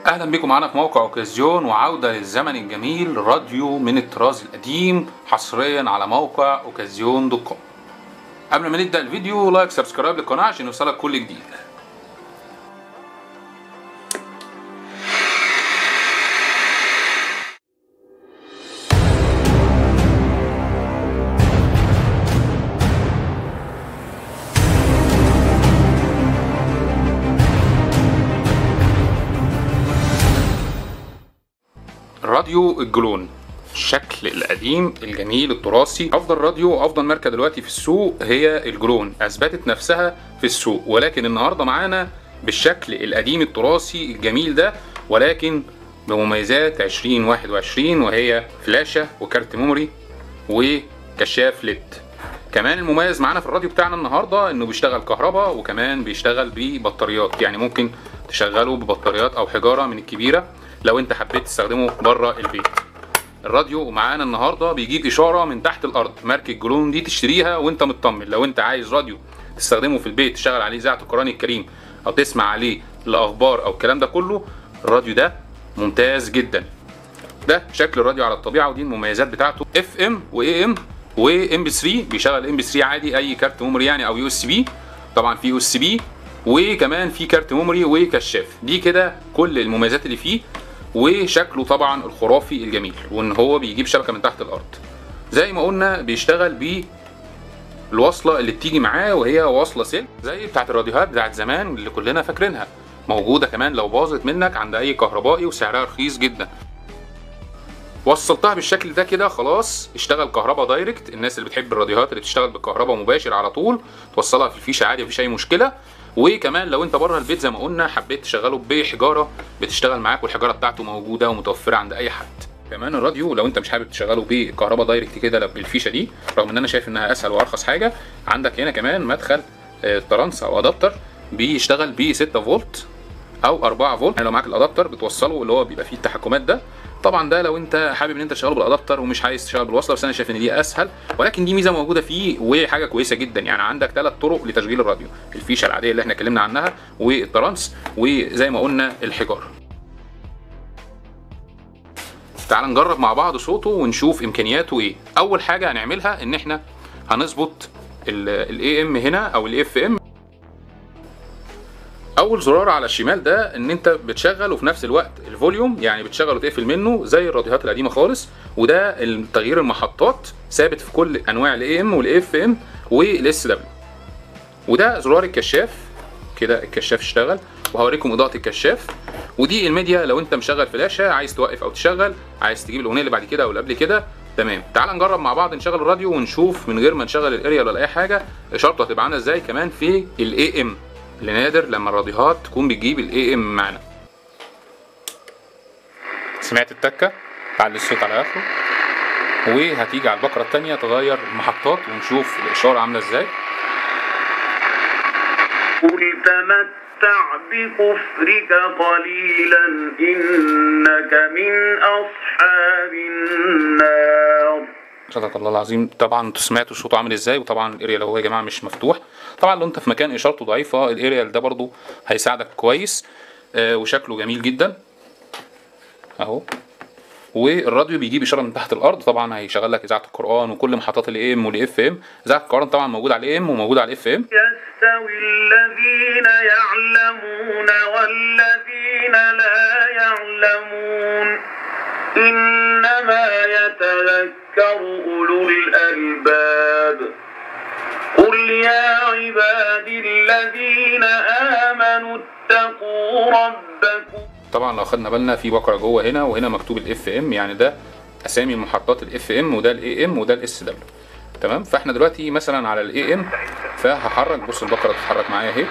اهلا بكم معانا في موقع اوكازيون وعوده للزمن الجميل راديو من الطراز القديم حصريا على موقع اوكازيون دوت كوم قبل ما نبدا الفيديو لايك سبسكرايب للقناه عشان يوصلك كل جديد راديو الجلون الشكل القديم الجميل التراثي افضل راديو وافضل ماركه دلوقتي في السوق هي الجلون اثبتت نفسها في السوق ولكن النهارده معانا بالشكل القديم التراثي الجميل ده ولكن بمميزات 2021 وهي فلاشه وكارت ميموري وكشاف ليد كمان المميز معانا في الراديو بتاعنا النهارده انه بيشتغل كهرباء وكمان بيشتغل ببطاريات يعني ممكن تشغله ببطاريات او حجاره من الكبيره لو انت حبيت تستخدمه بره البيت الراديو معانا النهارده بيجيب اشاره من تحت الارض ماركه جلون دي تشتريها وانت مطمن لو انت عايز راديو تستخدمه في البيت تشغل عليه اذاعه القران الكريم او تسمع عليه الاخبار او الكلام ده كله الراديو ده ممتاز جدا ده شكل الراديو على الطبيعه ودي المميزات بتاعته اف ام واي ام وام بي 3 بيشغل ام بي 3 عادي اي كارت ميموري يعني او يو اس بي طبعا في يو اس بي وكمان في كارت ميموري وكشاف دي كده كل المميزات اللي فيه وشكله طبعا الخرافي الجميل وان هو بيجيب شبكه من تحت الارض زي ما قلنا بيشتغل ب الوصله اللي بتيجي معاه وهي وصله سلك زي بتاعت الراديوهات بتاعت زمان اللي كلنا فاكرينها موجوده كمان لو باظت منك عند اي كهربائي وسعرها رخيص جدا وصلتها بالشكل ده كده خلاص اشتغل كهرباء دايركت الناس اللي بتحب الراديوهات اللي بتشتغل بالكهرباء مباشر على طول توصلها في الفيشه عادي مفيش اي مشكله وكمان لو انت بره البيت زي ما قلنا حبيت تشغله بحجاره بتشتغل معاك والحجاره بتاعته موجوده ومتوفره عند اي حد كمان الراديو لو انت مش حابب تشغله بكهرباء دايركت كده بالفيشه دي رغم ان انا شايف انها اسهل وارخص حاجه عندك هنا كمان مدخل ترانس او ادابتر بيشتغل ب 6 فولت او 4 فولت يعني لو معاك الادابتر بتوصله اللي هو بيبقى فيه التحكمات ده طبعا ده لو انت حابب ان انت تشغله بالادابتر ومش عايز تشغل بالوصله بس انا شايف ان دي اسهل ولكن دي ميزه موجوده فيه وحاجه كويسه جدا يعني عندك ثلاث طرق لتشغيل الراديو الفيشه العاديه اللي احنا اتكلمنا عنها والترانس وزي ما قلنا الحجاره تعال نجرب مع بعض صوته ونشوف امكانياته ايه اول حاجه هنعملها ان احنا هنظبط الاي ام هنا او الاف ام اول زرار على الشمال ده ان انت بتشغل وفي نفس الوقت الفوليوم يعني بتشغل وتقفل منه زي الراديوهات القديمه خالص وده تغيير المحطات ثابت في كل انواع الاي ام والاف ام والاس دبليو وده زرار الكشاف كده الكشاف اشتغل وهوريكم اضاءه الكشاف ودي الميديا لو انت مشغل فلاشه عايز توقف او تشغل عايز تجيب الاغنيه اللي بعد كده او اللي قبل كده تمام تعال نجرب مع بعض نشغل الراديو ونشوف من غير ما نشغل الاريال ولا اي حاجه اشارته هتبقى عامله ازاي كمان في الاي ام اللي نادر لما الراديوهات تكون بتجيب الاي ام معانا سمعت التكه تعلي الصوت على اخره وهتيجي على البقره الثانيه تغير المحطات ونشوف الاشاره عامله ازاي قل تمتع بكفرك قليلا إنك من أصحاب النار صدق الله العظيم طبعا انتوا سمعتوا صوته عامل ازاي وطبعا الاريال هو يا جماعه مش مفتوح طبعا لو انت في مكان اشارته ضعيفه الاريال ده برضو هيساعدك كويس آه وشكله جميل جدا اهو والراديو بيجيب اشاره من تحت الارض طبعا هيشغل لك اذاعه القران وكل محطات الاي ام والاف ام اذاعه القران طبعا موجوده على الاي ام وموجوده على الاف ام يستوي الذين يعلمون والذين لا يعلمون إنما يتذكر أولو الألباب قل يا عبادي الذين آمنوا اتقوا ربكم طبعا لو خدنا بالنا في بقره جوه هنا وهنا مكتوب الاف ام يعني ده اسامي محطات الاف ام وده الاي ام وده الاس دبليو تمام فاحنا دلوقتي مثلا على الاي ام فهحرك بص البقره بتتحرك معايا اهي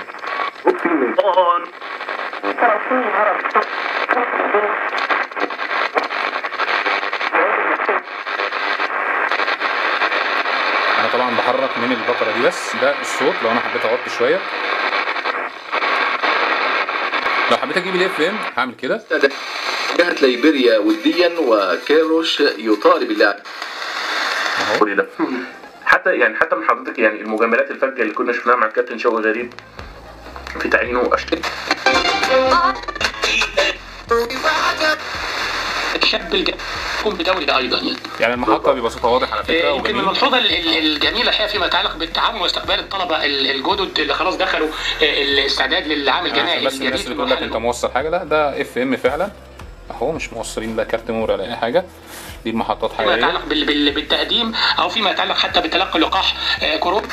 انا طبعا بحرك من البقره دي بس ده الصوت لو انا حبيت اوطي شويه لو حبيت اجيب الاف ام هعمل كده جهة ليبيريا وديا وكيروش يطالب اللاعب اهو قولي لا حتى يعني حتى من حضرتك يعني المجاملات الفجه اللي كنا شفناها مع الكابتن شوقي غريب في تعيينه أشكال الشاب الجميل يقوم بدوري ده ايضا يعني يعني المحطه ببساطه واضح على فكره يمكن من وجميل الملحوظه ال- ال- الجميله الحقيقه فيما يتعلق بالتعاون واستقبال الطلبه ال- الجدد اللي خلاص دخلوا آه، الاستعداد للعام الجنائي عشان بس الناس الجديد اللي تقول لك انت موصل حاجه لا ده اف ام فعلا اهو مش موصلين لا كارت ميموري ولا اي حاجه دي المحطات فيما حقيقيه يتعلق بال- بال- بالتقديم او فيما يتعلق حتى بتلقي لقاح آه، كورونا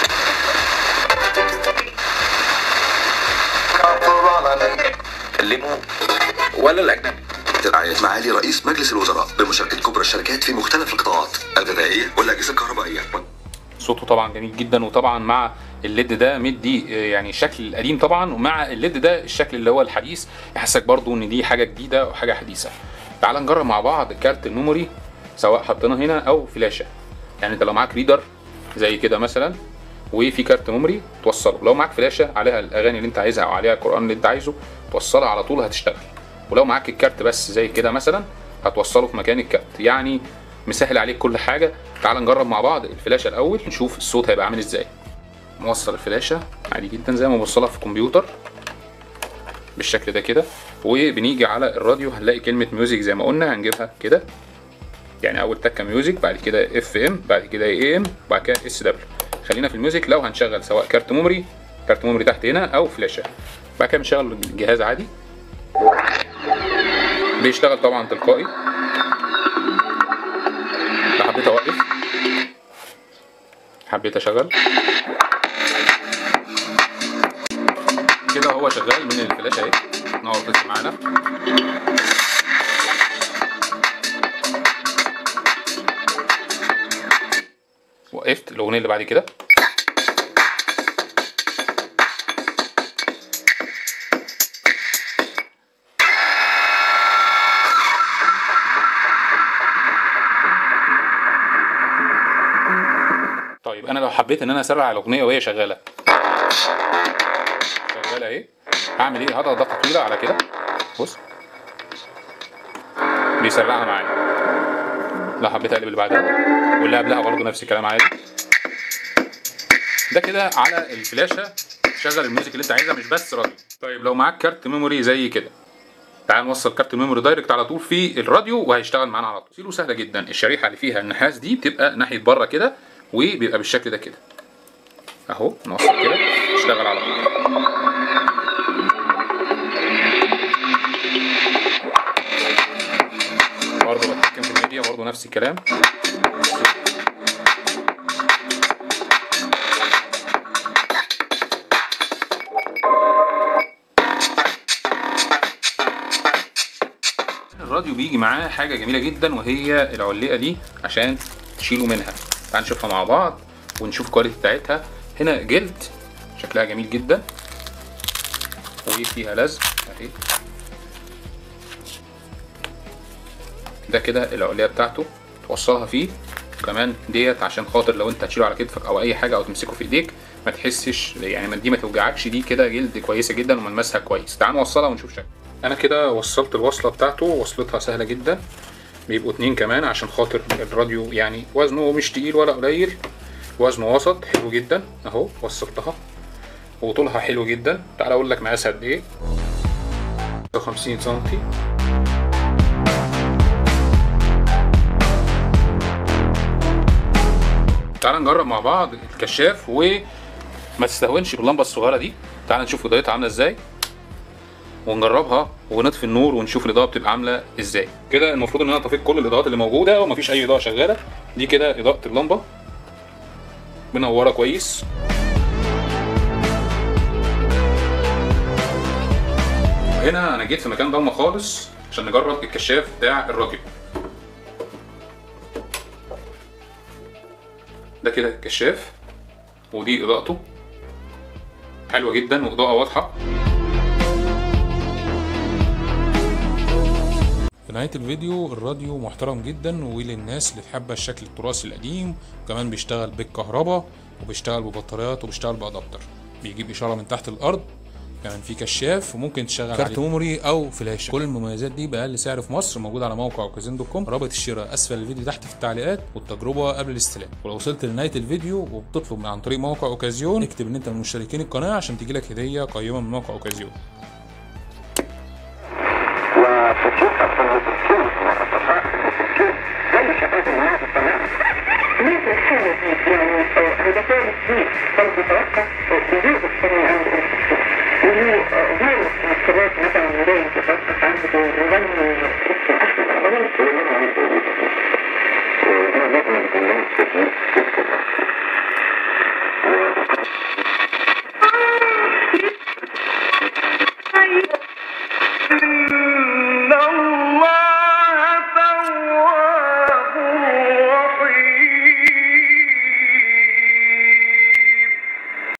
كلموا ولا الاجنبي رعاية معالي رئيس مجلس الوزراء بمشاركة كبرى الشركات في مختلف القطاعات الغذائية والأجهزة الكهربائية صوته طبعا جميل جدا وطبعا مع الليد ده مدي آه، يعني الشكل القديم طبعا ومع الليد ده الشكل اللي هو الحديث يحسسك برضو ان دي حاجه جديده وحاجه حديثه تعال نجرب مع بعض كارت الميموري سواء حطيناه هنا او فلاشه يعني انت لو معاك ريدر زي كده مثلا وفي كارت ميموري توصله لو معاك فلاشه عليها الاغاني اللي انت عايزها او عليها القران اللي انت عايزه توصلها على طول هتشتغل ولو معاك الكارت بس زي كده مثلا هتوصله في مكان الكارت يعني مسهل عليك كل حاجه تعال نجرب مع بعض الفلاشه الاول نشوف الصوت هيبقى عامل ازاي موصل الفلاشه عادي جدا زي ما بوصلها في الكمبيوتر بالشكل ده كده وبنيجي على الراديو هنلاقي كلمه ميوزك زي ما قلنا هنجيبها كده يعني اول تكه ميوزك بعد كده اف ام بعد كده اي ام بعد كده اس دبليو خلينا في الميوزك لو هنشغل سواء كارت ميموري كارت ميموري تحت هنا او فلاشه بعد كده بنشغل الجهاز عادي بيشتغل طبعا تلقائي لو حبيت اوقف حبيت اشغل كده هو شغال من الفلاشه اهي نور تطفي معانا وقفت الاغنيه اللي بعد كده طيب انا لو حبيت ان انا اسرع الاغنيه وهي شغاله شغاله اهي هعمل ايه هضغط ضغطه طويله على كده بص بيسرعها معايا لو حبيت اقلب اللي بعدها واللي قبلها برضه نفس الكلام عادي ده كده على الفلاشه شغل الميوزك اللي انت عايزها مش بس راديو طيب لو معاك كارت ميموري زي كده تعال نوصل كارت الميموري دايركت على طول في الراديو وهيشتغل معانا على طول سيله سهله جدا الشريحه اللي فيها النحاس دي بتبقى ناحيه بره كده وبيبقى بالشكل ده كده اهو نوصل كده اشتغل على طول برضه بتحكم في الميديا برضه نفس الكلام الراديو بيجي معاه حاجه جميله جدا وهي العلقه دي عشان تشيلوا منها تعال نشوفها مع بعض ونشوف الكواليتي بتاعتها هنا جلد شكلها جميل جدا وفيها لزق اهي ده كده العليه بتاعته توصلها فيه وكمان ديت عشان خاطر لو انت هتشيله على كتفك او اي حاجه او تمسكه في ايديك ما تحسش يعني ما دي ما توجعكش دي كده جلد كويسه جدا وملمسها كويس تعال نوصلها ونشوف شكلها انا كده وصلت الوصله بتاعته وصلتها سهله جدا بيبقوا اتنين كمان عشان خاطر الراديو يعني وزنه مش تقيل ولا قليل وزنه وسط حلو جدا اهو وصلتها وطولها حلو جدا تعال اقول لك مقاسها قد ايه 50 سنتي تعال نجرب مع بعض الكشاف وما تستهونش باللمبه الصغيره دي تعال نشوف اضاءتها عامله ازاي ونجربها ونطفي النور ونشوف الاضاءه بتبقى عامله ازاي كده المفروض ان انا طفيت كل الاضاءات اللي موجوده ومفيش اي اضاءه شغاله دي كده اضاءه اللمبه منوره كويس هنا انا جيت في مكان ضلمه خالص عشان نجرب الكشاف بتاع الراديو ده كده الكشاف ودي اضاءته حلوه جدا واضاءه واضحه في نهاية الفيديو الراديو محترم جدا وللناس اللي تحب الشكل التراثي القديم وكمان بيشتغل بالكهرباء وبيشتغل ببطاريات وبيشتغل بأدابتر بيجيب إشارة من تحت الأرض كمان في كشاف وممكن تشغل كارت ميموري او فلاشه كل المميزات دي باقل سعر في مصر موجود على موقع اوكازين دوت كوم رابط الشراء اسفل الفيديو تحت في التعليقات والتجربه قبل الاستلام ولو وصلت لنهايه الفيديو وبتطلب من عن طريق موقع اوكازيون اكتب ان انت من مشتركين القناه عشان تجيلك هديه قيمه من موقع اوكازيون وتشوف أفضل يعني هذا كان كبير كان متوقع وجود السنة عند الشخص وهو غير مؤثرات مثلا زي ما تتوقف عند المغني اسمه أحمد Thank you.